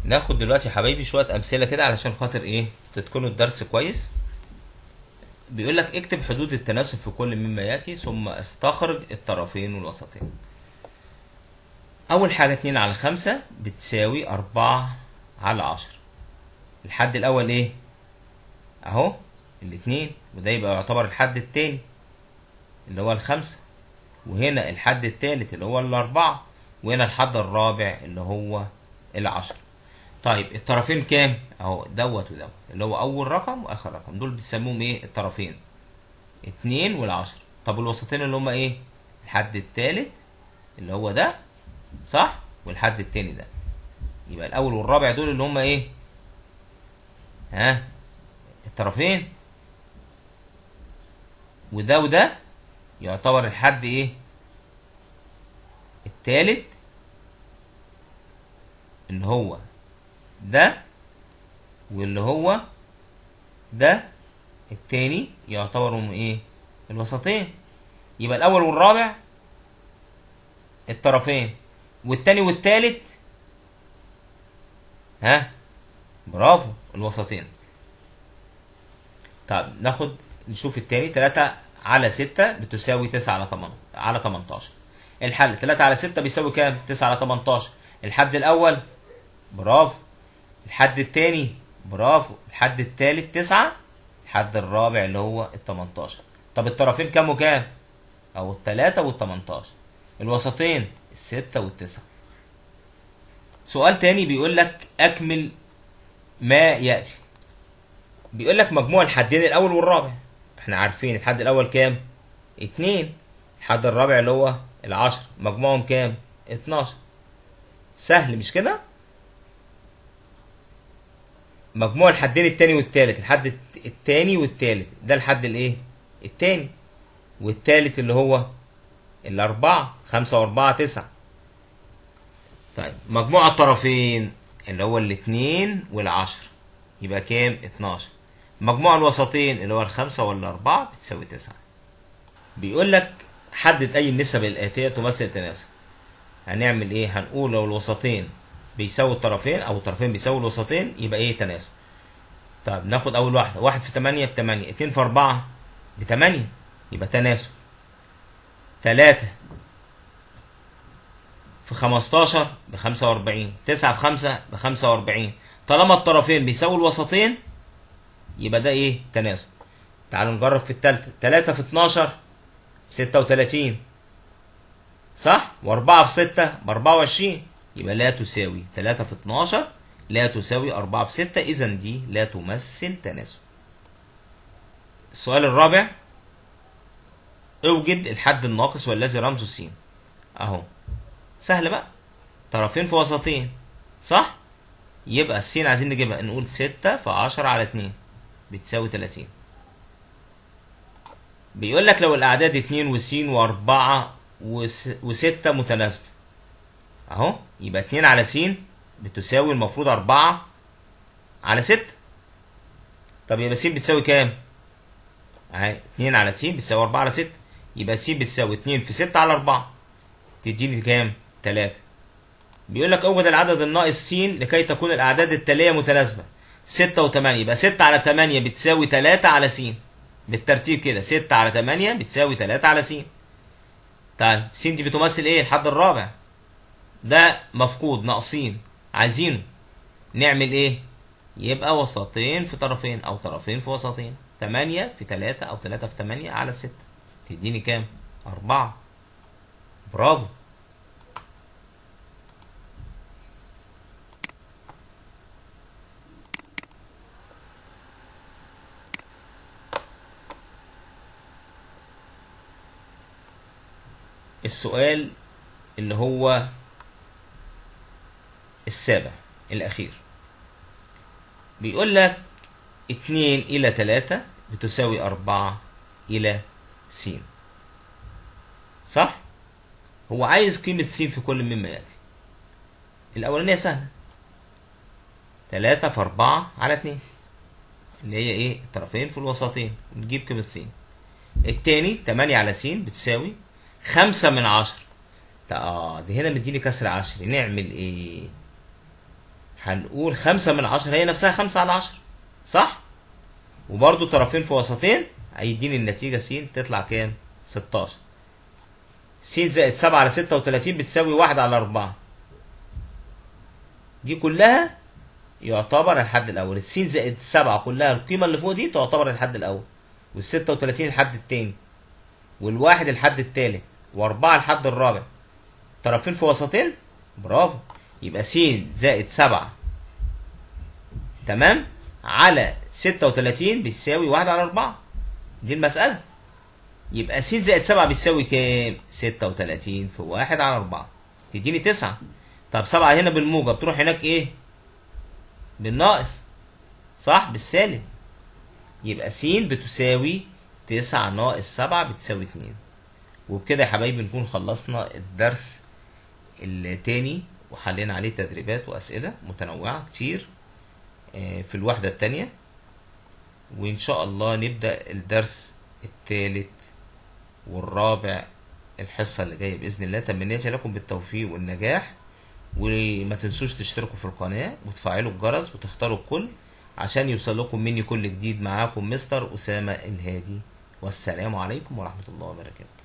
ناخد دلوقتي يا حبايبي شوية أمثلة كده علشان خاطر إيه تتقنوا الدرس كويس بيقول لك اكتب حدود التناسب في كل مما يأتي ثم استخرج الطرفين والوسطين أول حاجة اتنين على خمسة بتساوي أربعة على عشرة الحد الأول إيه؟ أهو الاتنين وده يبقى يعتبر الحد التاني اللي هو الخمسة وهنا الحد التالت اللي هو الأربعة وهنا الحد الرابع اللي هو العشرة طيب الطرفين كام؟ اهو دوت ودوت اللي هو أول رقم وآخر رقم دول بيسموهم إيه؟ الطرفين اتنين والعشرة طب الوسطين اللي هما إيه؟ الحد التالت اللي هو ده صح؟ والحد التاني ده يبقى الأول والرابع دول اللي هما إيه؟ ها؟ الطرفين وده وده يعتبر الحد ايه التالت اللي هو ده واللي هو ده التاني يعتبروا ايه الوسطين يبقى الاول والرابع الطرفين والتاني والتالت ها برافو الوسطين طب ناخد نشوف التاني تلاتة على ستة بتساوي تسعة على تمن على تمنتاشر الحل تلاتة على ستة بيساوي كام؟ تسعة على تمنتاشر الحد الأول برافو الحد التاني برافو الحد التالت تسعة الحد الرابع اللي هو التمنتاشر طب الطرفين كام وكام؟ أو التلاتة والتمنتاشر الوسطين الستة والتسعة سؤال تاني بيقول لك أكمل ما يأتي بيقول لك مجموع الحدين الاول والرابع احنا عارفين الحد الاول كام اتنين الحد الرابع اللي هو العشر مجموعهم كام اتناشر سهل مش كده مجموع الحدين التاني والتالت الحد الت- التاني والتالت ده الحد الايه التاني والتالت اللي هو الاربعة خمسة واربعة تسعة طيب مجموع الطرفين اللي هو الاتنين والعشر يبقى كام 12 مجموع الوسطين اللي هو الخمسة والأربعة بتساوي تسعة بيقول لك حدد أي النسب الآتية تمثل تناسب هنعمل إيه هنقول لو الوسطين بيساوي الطرفين أو الطرفين بيساوي الوسطين يبقى إيه تناسب طب ناخد أول واحدة واحد في تمانية بتمانية اتنين في أربعة بتمانية يبقى تناسب تلاتة في 15 ب 45 9 في 5 ب 45 طالما الطرفين بيساوي الوسطين يبقى ده ايه تناسب تعالوا نجرب في التالتة 3 في 12 ب 36 صح و4 في 6 ب 24 يبقى لا تساوي 3 في 12 لا تساوي 4 في 6 اذا دي لا تمثل تناسب السؤال الرابع اوجد الحد الناقص والذي رمزه س اهو سهل بقى طرفين في وسطين صح يبقى السين عايزين نجيبها نقول ستة في عشرة على اتنين بتساوي تلاتين بيقول لك لو الأعداد اتنين وسين وأربعة وس... وستة متناسبة أهو يبقى اتنين على سين بتساوي المفروض أربعة على ستة طب يبقى س بتساوي كام؟ أهي اتنين على س بتساوي أربعة على ستة يبقى س بتساوي اتنين في ستة على أربعة تديني كام؟ تلاتة بيقول لك اوجد العدد الناقص س لكي تكون الاعداد التاليه متناسبه 6 و8 يبقى 6 على 8 بتساوي 3 على س بالترتيب كده 6 على 8 بتساوي 3 على س طيب س دي بتمثل ايه الحد الرابع ده مفقود ناقصين عايزينه نعمل ايه يبقى وسطين في طرفين او طرفين في وسطين 8 في 3 او 3 في 8 على 6 تديني كام 4 برافو السؤال اللي هو السابع الأخير بيقول لك اتنين إلى تلاتة بتساوي أربعة إلى س صح؟ هو عايز قيمة س في كل مما يأتي الأولانية سهلة تلاتة في أربعة على اتنين اللي هي إيه الطرفين في الوسطين ونجيب قيمة س التاني تمانية على س بتساوي خمسة من عشر اه دي هنا مديني كسر عشري نعمل ايه هنقول خمسة من عشرة هي نفسها خمسة على عشرة صح وبرضو طرفين في وسطين هيديني النتيجة س تطلع كام ستاشر س زائد سبعة على ستة وتلاتين بتساوي واحد على أربعة دي كلها يعتبر الحد الأول السين زائد سبعة كلها القيمة اللي فوق دي تعتبر الحد الأول والستة وتلاتين الحد التاني والواحد الحد التالت وأربعة الحد الرابع طرفين في وسطين برافو يبقى س زائد سبعة تمام على ستة وتلاتين بتساوي واحد على أربعة دي المسألة يبقى س زائد سبعة بتساوي كام؟ ستة وتلاتين في واحد على أربعة تديني تسعة طب سبعة هنا بالموجب تروح هناك إيه؟ بالناقص صح بالسالب يبقى س بتساوي تسعة ناقص سبعة بتساوي اتنين وبكده يا حبايبي نكون خلصنا الدرس التاني وحلينا عليه تدريبات وأسئلة متنوعة كتير آه، في الوحدة التانية وإن شاء الله نبدأ الدرس التالت والرابع الحصة اللي جاية بإذن الله تمنياتي لكم بالتوفيق والنجاح وما تنسوش تشتركوا في القناة وتفعلوا الجرس وتختاروا الكل عشان يوصلكم مني كل جديد معاكم مستر أسامة الهادي والسلام عليكم ورحمة الله وبركاته